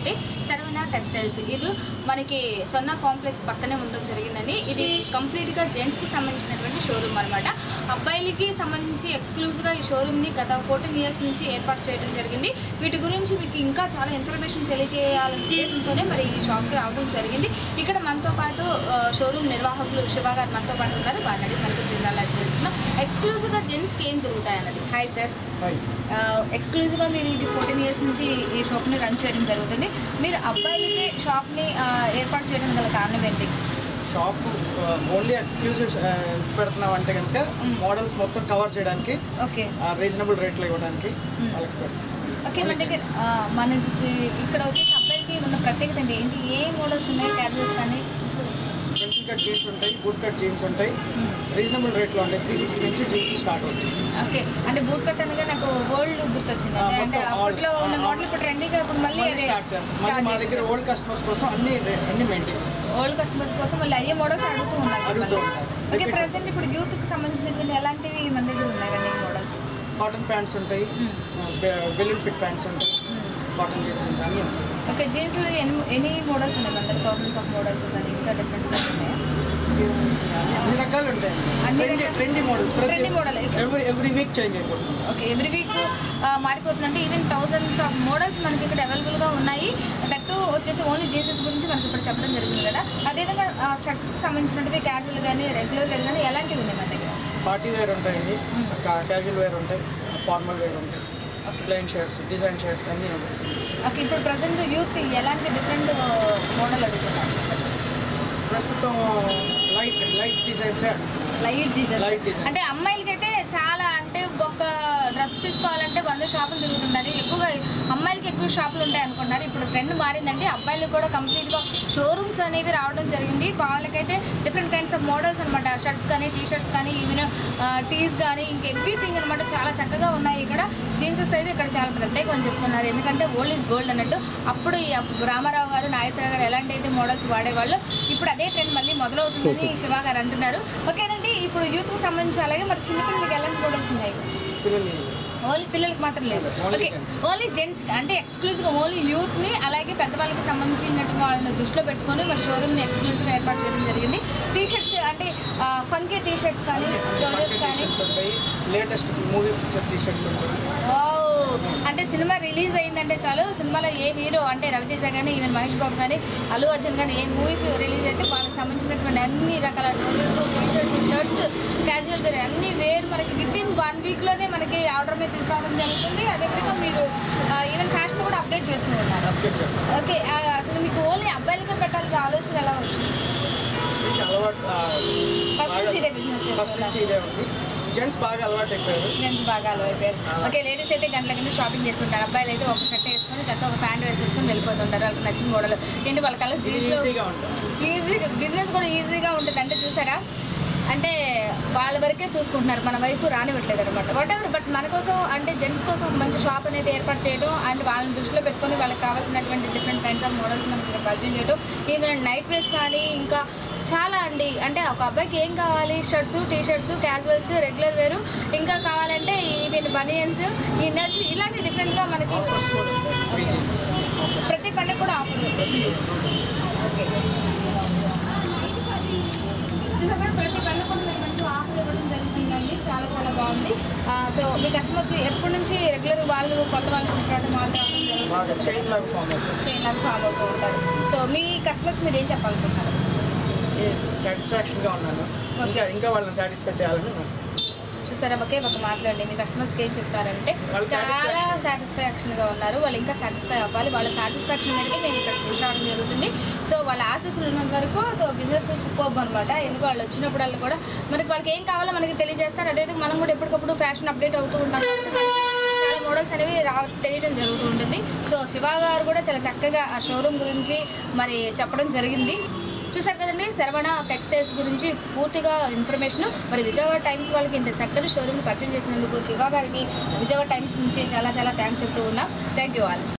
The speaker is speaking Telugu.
ఏంటంటే శరవణ టెక్స్టైల్స్ ఇది మనకి సొన్న కాంప్లెక్స్ పక్కనే ఉండడం జరిగిందండి ఇది కంప్లీట్గా జెంట్స్కి సంబంధించినటువంటి షోరూమ్ అనమాట అబ్బాయిలకి సంబంధించి ఎక్స్క్లూజివ్గా ఈ షోరూమ్ని గత ఫోర్టీన్ ఇయర్స్ నుంచి ఏర్పాటు చేయడం జరిగింది వీటి గురించి మీకు ఇంకా చాలా ఇన్ఫర్మేషన్ తెలియజేయాలనే ఉద్దేశంతోనే మరి ఈ షాప్కి రావడం జరిగింది ఇక్కడ మనతో పాటు ఆ, షోరూమ్ నిర్వాహకులు శివ గారు మనతో పాటు ఉన్నారు వారిని అడిగి మనకి వివరాలు తెలుసుకుందాం ఎక్స్క్లూజివ్గా జెంట్స్కి ఏం దొరుకుతాయి అన్నది హాయ్ సార్ హాయ్ ఎక్స్క్లూజివ్గా మీరు ఇది ఫోర్టీన్ ఇయర్స్ నుంచి ఈ షాప్ని రన్ చేయడం జరుగుతుంది మీరు అబ్బాయిలకి షాప్ని ఆ, ఏర్పాటు చేయడం గల కారణం ఏంటి షాప్ ఓన్లీ ఎక్స్క్లూజివ్ పెడుతున్నాం అంటే కనుక మోడల్స్ మొత్తం కవర్ చేయడానికి ఓకే రీజనబుల్ రేట్లో ఇవ్వడానికి వాళ్ళకి పెడుతున్నాం ఓకే మన దగ్గర ఆ, మనకి ఇక్కడ వచ్చేసి అబ్బాయిలకి ఉన్న ప్రత్యేకత ఏంటి ఏంటి ఏ మోడల్స్ ఉన్నాయి క్యాజువల్స్ కానీ పెన్సిల్ కట్ జీన్స్ ఉంటాయి బూట్ కట్ జీన్స్ ఉంటాయి రీజనబుల్ రేట్లో ఉంటాయి త్రీ ఫిఫ్టీ నుంచి జీన్స్ స్టార్ట్ అవుతాయి ఓకే అంటే బూట్ కట్ అనగా నాకు ఓల్డ్ గుర్తొచ్చింది అంటే ఆ, అంటే మొత్తం అప్పట్లో old. ఉన్న ఆ, మోడల్ ఇప్పుడు ట్రెండీగా ఇప్పుడు మళ్ళీ మళ్ళీ అదే స్టార్ట్ చేస్తాం మళ్ళీ స్టార్ట్ మా దగ్గర ఓల్డ్ కస్టమర్స్ కోసం అన్ని రే- అన్ని మెయింటైన్ చేస్తాం ఓల్డ్ కస్టమర్స్ కోసం మళ్ళీ అయ్యే మోడల్స్ అడుగుతూ ఉన్నారు అడుగుతూ మళ్ళీ. ఉంటారు. Okay Repeat. ప్రజెంట్ ఇప్పుడు యూత్కి సంబంధించినటువంటి ఎలాంటివి మన దగ్గర ఉన్నాయి రన్నింగ్ మోడల్స్ కాటన్ ప్యాంట్స్ ఉంటాయి బెలూన్ ఫిట్ ప్యాంట్స్ ఉంటాయి కాటన్ జీన్స్ ఉంటాయి అన్నీ ఉంటాయి ఓకే జీన్స్లో ఎన్ని ఎన్ని మోడల్స్ ఉన్నాయి మన దగ్గర థౌసండ్స్ ఆఫ్ మోడల్స్ కానీ ఇంకా డిఫరెంట్గా ఉన్నాయా అన్ని రకాలు ఉంటాయి అన్ని ట్రెండీ రకాల- trendy models Trendy model. Every every week change అయిపోతుంది ఓకే ఎవ్రీ వీక్ మారిపోతుందంటే ఈవెన్ థౌజండ్స్ ఆఫ్ మోడల్స్ మనకి ఇక్కడ అవైలబుల్గా ఉన్నాయి దట్టు వచ్చేసి ఓన్లీ జీన్సెస్ గురించి మనకి ఇప్పుడు చెప్పడం జరిగింది కదా అదేవిధంగా షర్ట్స్కి సంబంధించినవి క్యాజువల్ కానీ రెగ్యులర్ వేర్ కానీ ఎలాంటివి ఉన్నాయి మన దగ్గర పార్టీ వేర్ ఉంటాయండి క్యాజువల్ వేర్ ఉంటాయి ఫార్మల్ వేర్ ఉంటాయి ప్లెయిన్ షర్ట్స్ డిజైన్ షర్ట్స్ అన్నీ ఉంటాయి ఓకే ఇప్పుడు ప్రజెంట్ యూత్ ఎలాంటి డిఫరెంట్ మోడల్ అడుగుతున్నారు ప్రస్తుతం light light designs light design Light design. అంటే అమ్మాయిలకి అయితే చాలా అంటే ఒక డ్రెస్ తీసుకోవాలంటే వంద షాపులు తిరుగుతుంటారు ఎక్కువగా అమ్మాయిలకి ఎక్కువ షాపులు ఉంటాయి అనుకుంటారు ఇప్పుడు ట్రెండ్ మారిందండి అబ్బాయిలకు కూడా కంప్లీట్గా షోరూమ్స్ అనేవి రావడం జరిగింది వాళ్ళకైతే డిఫరెంట్ కైండ్స్ ఆఫ్ మోడల్స్ అనమాట షర్ట్స్ కానీ టీ షర్ట్స్ కానీ ఈవెన్ టీస్ కానీ ఇంక ఎవ్రీథింగ్ అనమాట చాలా చక్కగా ఉన్నాయి ఇక్కడ జీన్సెస్ అయితే ఇక్కడ చాలా ప్రత్యేకం అని చెప్తున్నారు ఎందుకంటే ఓల్డ్ ఈజ్ గోల్డ్ అన్నట్టు అప్పుడు ఈ రామారావు గారు నాగేశ్వర గారు ఎలాంటి అయితే మోడల్స్ వాడేవాళ్ళు ఇప్పుడు అదే ట్రెండ్ మళ్ళీ మొదలవుతుందని శివ గారు అంటున్నారు ఓకేనండి ఇప్పుడు యూత్కి సంబంధించి అలాగే మరి చిన్నపిల్లలకి ఎలాంటి మోడల్స్ ఉన్నాయి పిల్లలు ఓన్లీ పిల్లలకి మాత్రం లేదు Only okay gents. Only gents అంటే ఎక్స్క్లూజివ్గా ఓన్లీ యూత్ని అలాగే పెద్దవాళ్ళకి సంబంధించినటువంటి వాళ్ళని దృష్టిలో పెట్టుకొని మన షోరూమ్ని ఎక్స్క్లూజివ్గా ఏర్పాటు చేయడం జరిగింది టీ షర్ట్స్ అంటే ఫంకీ టీ షర్ట్స్ కానీ ట్రౌజర్స్ కానీ టీషర్ట్స్ ఉంటాయి లేటెస్ట్ మూవీ పిక్చర్ టీషర్ట్స్ ఉంటాయి వావ్ అంటే సినిమా రిలీజ్ అయిందంటే చాలు సినిమాలో ఏ హీరో అంటే రవితేజ కానీ ఈవెన్ మహేష్ బాబు కానీ అల్లు అర్జున్ కానీ ఏ మూవీస్ రిలీజ్ అయితే వాళ్ళకి సంబంధించినటువంటి అన్ని రకాల trousers T shirts shirts casual wear అన్ని వేర్ మనకి విత్ ఇన్ వన్ వీక్లోనే మనకి ఆర్డర్ మీద తీసుకురావడం జరుగుతుంది అదేవిధంగా మీరు ఈవెన్ ఫ్యాషన్ కూడా అప్డేట్ చేస్తూ ఉన్నారు అప్డేట్ చేస్తాం ఓకే ఆ, అసలు మీకు ఓన్లీ అబ్బాయిలకే పెట్టాల్సిన ఆలోచన ఎలా వచ్చింది స్విచ్ అలవాటు ఫస్ట్ నుంచి ఇదే బిజినెస్ ఫస్ట్ నుంచి చేస్తున్నారు ఇదే ఉంది జెంట్స్ బాగా అలవాటు అయిపోయారు జెంట్స్ బాగా అలవైపోయారు ఓకే లేడీస్ అయితే గంటల గంట షాపింగ్ చేస్తుంటారు అబ్బాయిలు అయితే ఒక షర్ట్ వేసుకొని చక్కగా ఒక ప్యాంట్ వేసేసుకొని వెళ్ళిపోతుంటారు వాళ్ళకి నచ్చిన మోడల్ ఏంటి వాళ్ళ కలర్ జీన్స్లో ఈజీగా ఉంటుంది ఈజీగా బిజినెస్ కూడా ఈజీగా ఉంటుంది అంటే చూసారా అంటే వాళ్ళ వరకే చూసుకుంటున్నారు మన వైపు రానివ్వట్లేదు అనమాట వాట్ ఎవర్ బట్ మన కోసం అంటే జెంట్స్ కోసం ఒక మంచి షాప్ అనేది ఏర్పాటు చేయడం అండ్ వాళ్ళని దృష్టిలో పెట్టుకొని వాళ్ళకి కావాల్సినటువంటి డిఫరెంట్ కైండ్స్ ఆఫ్ మోడల్స్ మనకి ఇక్కడ పరిచయం చేయడం ఈవెన్ నైట్ వేస్ కానీ ఇంకా చాలా అండి అంటే ఒక అబ్బాయికి ఏం కావాలి shirts T shirts casuals regular wear ఇంకా కావాలంటే ఈవెన్ బనియన్స్ ఇన్నర్స్ ఇలాంటి డిఫరెంట్గా మనకి ఆఫర్స్ కూడా ఉంటాయి ఫ్రీ Okay. జీన్స్ ప్రతి పండుగ కూడా ఆఫర్ ఉంది ఓకే చూసాక ప్రతి పండుగ కూడా మీకు మంచి ఆఫర్ ఇవ్వడం జరుగుతుందండి చాలా చాలా బాగుంది సో మీ కస్టమర్స్ ఎప్పటి నుంచి రెగ్యులర్ వాళ్ళు కొత్త వాళ్ళు తీసుకురావడం వాళ్ళు రావడం బాగా జరుగుతుంది చైన్ లాగా ఫామ్ అవుతుంది చైన్ లాగా ఫామ్ అవుతూ ఉంటారు సో మీ కస్టమర్స్ మీరు ఏం చెప్పాలనుకుంటున్నారు సాటిస్ఫాక్షన్గా ఉన్నాను ఇంకా ఇంకా వాళ్ళని సాటిస్ఫై చేయాలని నాకు. చూసారా ఒకే ఒక మాట్లాడండి మీ కస్టమర్స్కి ఏం చెప్తారంటే వాళ్ళు చాలా satisfaction. సాటిస్ఫాక్షన్గా ఉన్నారు వాళ్ళు ఇంకా సాటిస్ఫై అవ్వాలి వాళ్ళ సాటిస్ఫాక్షన్ మేరకే మేము ఇక్కడ తీసుకురావడం జరుగుతుంది సో వాళ్ళ ఆశీస్సులు ఉన్నంత వరకు సో బిజినెస్ సూపర్బ్ అనమాట ఎందుకు వాళ్ళు వచ్చినప్పుడల్లా కూడా మనకి వాళ్ళకి ఏం కావాలో మనకి తెలియజేస్తారు అదేవిధంగా మనం కూడా ఎప్పటికప్పుడు ఫ్యాషన్ అప్డేట్ అవుతూ ఉంటాం కాబట్టి చాలా మోడల్స్ అనేవి రా తెలియడం జరుగుతూ ఉంటుంది సో శివ గారు కూడా చాలా చక్కగా ఆ షోరూమ్ గురించి మరి చెప్పడం జరిగింది చూసారు కదండి శరవణ టెక్స్టైల్స్ గురించి పూర్తిగా ఇన్ఫర్మేషన్ మరి విజయవాడ టైమ్స్ వాళ్ళకి ఇంత చక్కని షోరూమ్ పరిచయం చేసినందుకు శివ గారికి విజయవాడ టైమ్స్ నుంచి చాలా చాలా థ్యాంక్స్ చెప్తూ ఉన్నా థ్యాంక్ యూ ఆల్